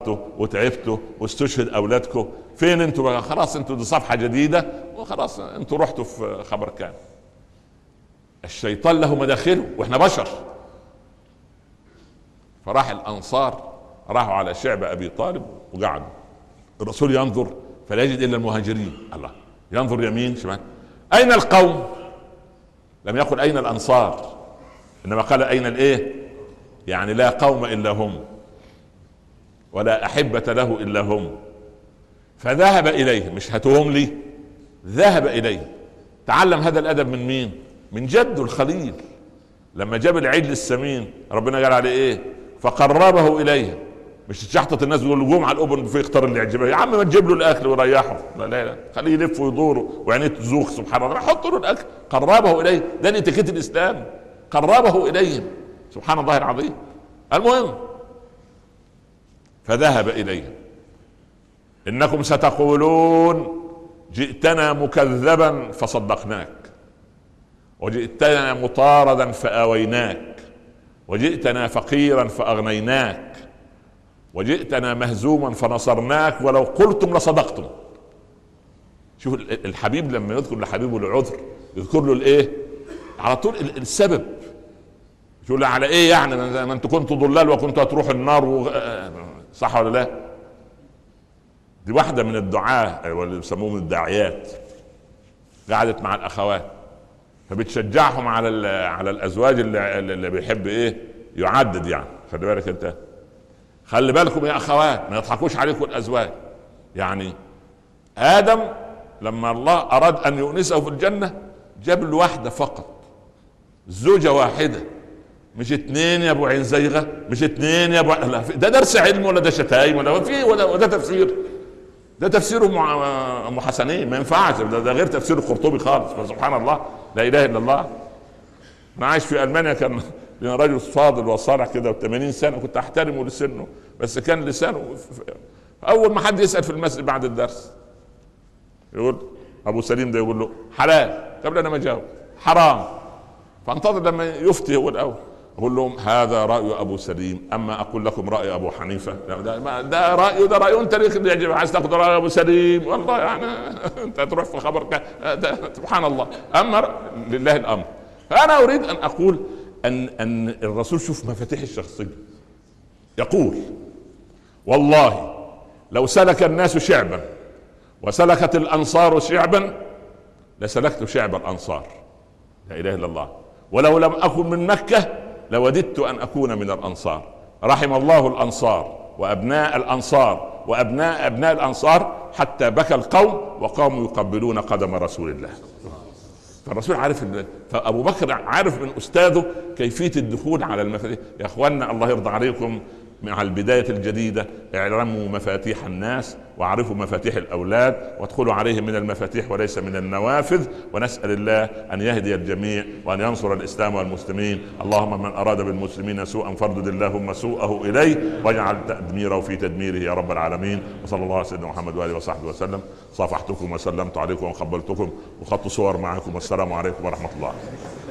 اتخرجتوا وتعبتوا واستشهد اولادكم فين انتوا بقى خلاص انتوا دي صفحه جديده وخلاص انتوا رحتوا في خبر كان الشيطان له مداخله واحنا بشر فراح الانصار راحوا على شعب ابي طالب وقعدوا الرسول ينظر فلا يجد الا المهاجرين الله ينظر يمين شمال اين القوم لم يقل اين الانصار انما قال اين الايه يعني لا قوم الا هم ولا احبه له الا هم فذهب اليه مش هاتوهم لي ذهب اليه تعلم هذا الادب من مين من جده الخليل لما جاب العجل السمين ربنا قال عليه ايه فقربه اليه مش تشحطط الناس يقول قوم على الاوبن في اختار اللي يعجبه يا عم ما تجيب له الاكل وريحه لا لا لا خليه يلف ويدور وعينيه تزوخ سبحان الله حط له الاكل قربه اليه ده اتيكيت الاسلام قربه اليهم سبحان الله العظيم المهم فذهب اليهم انكم ستقولون جئتنا مكذبا فصدقناك وجئتنا مطاردا فاويناك وجئتنا فقيرا فاغنيناك وجئتنا مهزوما فنصرناك ولو قلتم لصدقتم شوف الحبيب لما يذكر لحبيبه العذر يذكر له الايه على طول السبب يقول على ايه يعني ما انتوا كنتوا ضلال وكنتوا هتروح النار و... صح ولا لا دي واحده من الدعاة واللي بيسموهم الداعيات قعدت مع الاخوات فبتشجعهم على على الازواج اللي, اللي بيحب ايه يعدد يعني خلي بالك انت خلي بالكم يا اخوات ما يضحكوش عليكم الازواج يعني ادم لما الله اراد ان يؤنسه في الجنه جاب له واحده فقط زوجه واحده مش اثنين يا ابو عين زيغه مش اثنين يا ابو لا ده درس علم ولا ده شتايم ولا في ولا وده تفسير ده تفسير ام حسنين ما ينفعش ده, ده غير تفسير القرطبي خالص فسبحان الله لا اله الا الله انا عايش في المانيا كان لنا رجل فاضل وصالح كده و80 سنه كنت احترمه لسنه بس كان لسانه اول ما حد يسال في المسجد بعد الدرس يقول ابو سليم ده يقول له حلال قبل انا ما اجاوب حرام فانتظر لما يفتي هو الاول اقول لهم هذا راي ابو سليم اما اقول لكم راي ابو حنيفه ده, ده راي وده راي انت اللي يعجب عايز تاخذ راي ابو سليم والله يعني انت تروح في خبر سبحان الله اما لله الامر فانا اريد ان اقول ان ان الرسول شوف مفاتيح الشخصيه يقول والله لو سلك الناس شعبا وسلكت الانصار شعبا لسلكت شعب الانصار لا اله الا الله ولو لم اكن من مكه لوددت ان اكون من الانصار رحم الله الانصار وابناء الانصار وابناء ابناء الانصار حتى بكى القوم وقاموا يقبلون قدم رسول الله فالرسول عارف فابو بكر عارف من استاذه كيفيه الدخول على المفاتيح يا اخوانا الله يرضى عليكم مع البداية الجديدة اعلموا مفاتيح الناس واعرفوا مفاتيح الأولاد وادخلوا عليهم من المفاتيح وليس من النوافذ ونسأل الله أن يهدي الجميع وأن ينصر الإسلام والمسلمين اللهم من أراد بالمسلمين سوءا فردد اللهم سوءه إليه واجعل تدميره في تدميره يا رب العالمين وصلى الله على سيدنا محمد وآله وصحبه وسلم صافحتكم وسلمت عليكم وقبلتكم وخدت صور معكم والسلام عليكم ورحمة الله